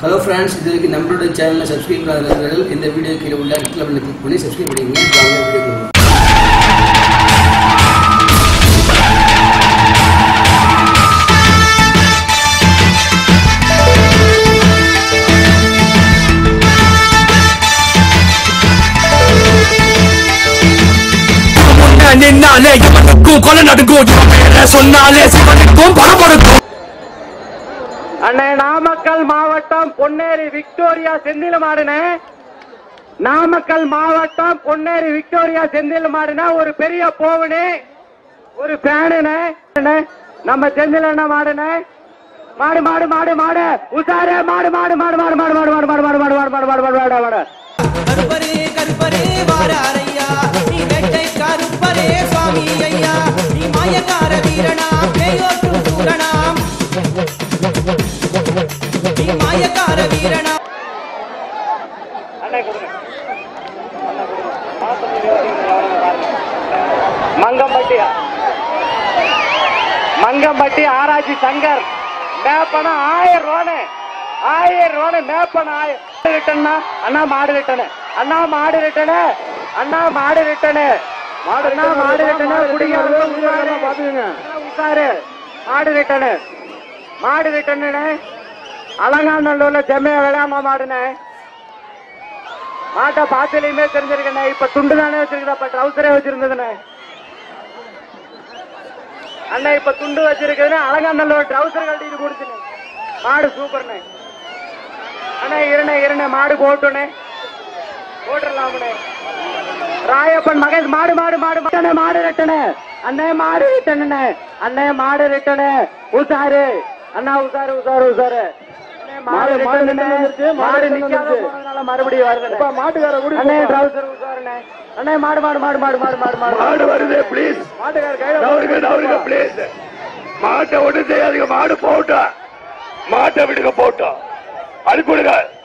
hello friends இது வரைக்கும் நம்மளோட சேனலை சப்ஸ்கிரைப் பண்ணாதவர்கள் இந்த வீடியோ கீழே உள்ள ரெட் கலரில் கிளிக் பண்ணி சப்ஸ்கிரைப் பண்ணிக்கங்க வாங்க வீடியோ முன்ன நின்னாலே இவனுக்கும் கொலை நடுங்கும் இவன் பேர சொன்னாலே சிவனுக்கும் பரபரக்கும் அண்ணே நாமக்கல் மாவட்டம் பொன்னேரி விக்டோரியா செந்தில் மாடுனே நாமக்கல் மாவட்டம் பொன்னேரி விக்டோரியா செந்தில் மாடுனா ஒரு பெரிய போவனே ஒரு பேனுனே அண்ணே, நம்ம செந்தில் அண்ணா மாடுனே மாடு மாடு மாடு மாடு உசாரே மாடு மாடு மாடு மாடு மாடு மாடு மாடு மாடு மாடு மாடு மாடு மாடு மாடு மாடு மாடு கருப்பரே கருப்பரே வாராரையா நீ வேட்டை கருப்பரே சுவாமி ஐயா நீ மாயக்கார வீரனாம் பேயோற்றும் சூரனாம் நீ மாயக்கார வீரனாம் மங்கம்பட்டி மங்கம்பட்டி ஆராய்ச்சி சங்கர் மேப்பன ஆயிரம் ரூபானு ஆயிரம் ரூபானு மேப்பன ஆயிரம் ரிட்டன்னா அண்ணா மாடு ரிட்டனு அண்ணா மாடு ரிட்டனு அண்ணா மாடு ரிட்டனு அண்ணா மாடு ரிட்டனு குடிக்கிறது பாத்துக்கங்க உட்காரு மாடு ரிட்டனு மாடு ரிட்டனு அலங்காநல்லூர்ல செம்மையா விளையாம மாடுனே மாட்டை பாத்துலயுமே தெரிஞ்சிருக்கண்ணே இப்ப துண்டு தானே வச்சிருக்கா இப்ப ட்ரௌசரே வச்சிருந்ததுண்ணே அண்ணா இப்ப துண்டு வச்சிருக்குதுன்னு அலங்காநல்லூர் ட்ரௌசர் கட்டிட்டு கொடுத்துனே மாடு சூப்பர்ண்ணே அண்ணா இருண்ணே இருண்ணே மாடு போட்டுனே போட்டுடலாம்ண்ணே ராயப்பன் மகேஷ் மாடு மாடு மாடு மாடு மாடு ரெட்டனே அண்ணே மாடு ரிட்டனே அண்ணே மாடு ரிட்டனே உசாரு அண்ணா உசாரு உசாரு உசாரு அண்ணே, மாடு ரிட்டனே மாடு நிக்காத போனதுனால மறுபடியும் வருது மாட்டுக்கார கூட அண்ணே ட்ரௌசர் உசாருண்ணே அண்ணே மாடு மாடு மாடு மாடு மாடு மாடு மாடு மாடு வருது ப்ளீஸ் மாட்டுக்கார கையில நவருங்க நவருங்க ப்ளீஸ் மாட்டை ஒண்ணு செய்யாதீங்க மாடு போட்டோம் மாட்டை விடுங்க போட்டோம் அனுப்பிவிடுங்க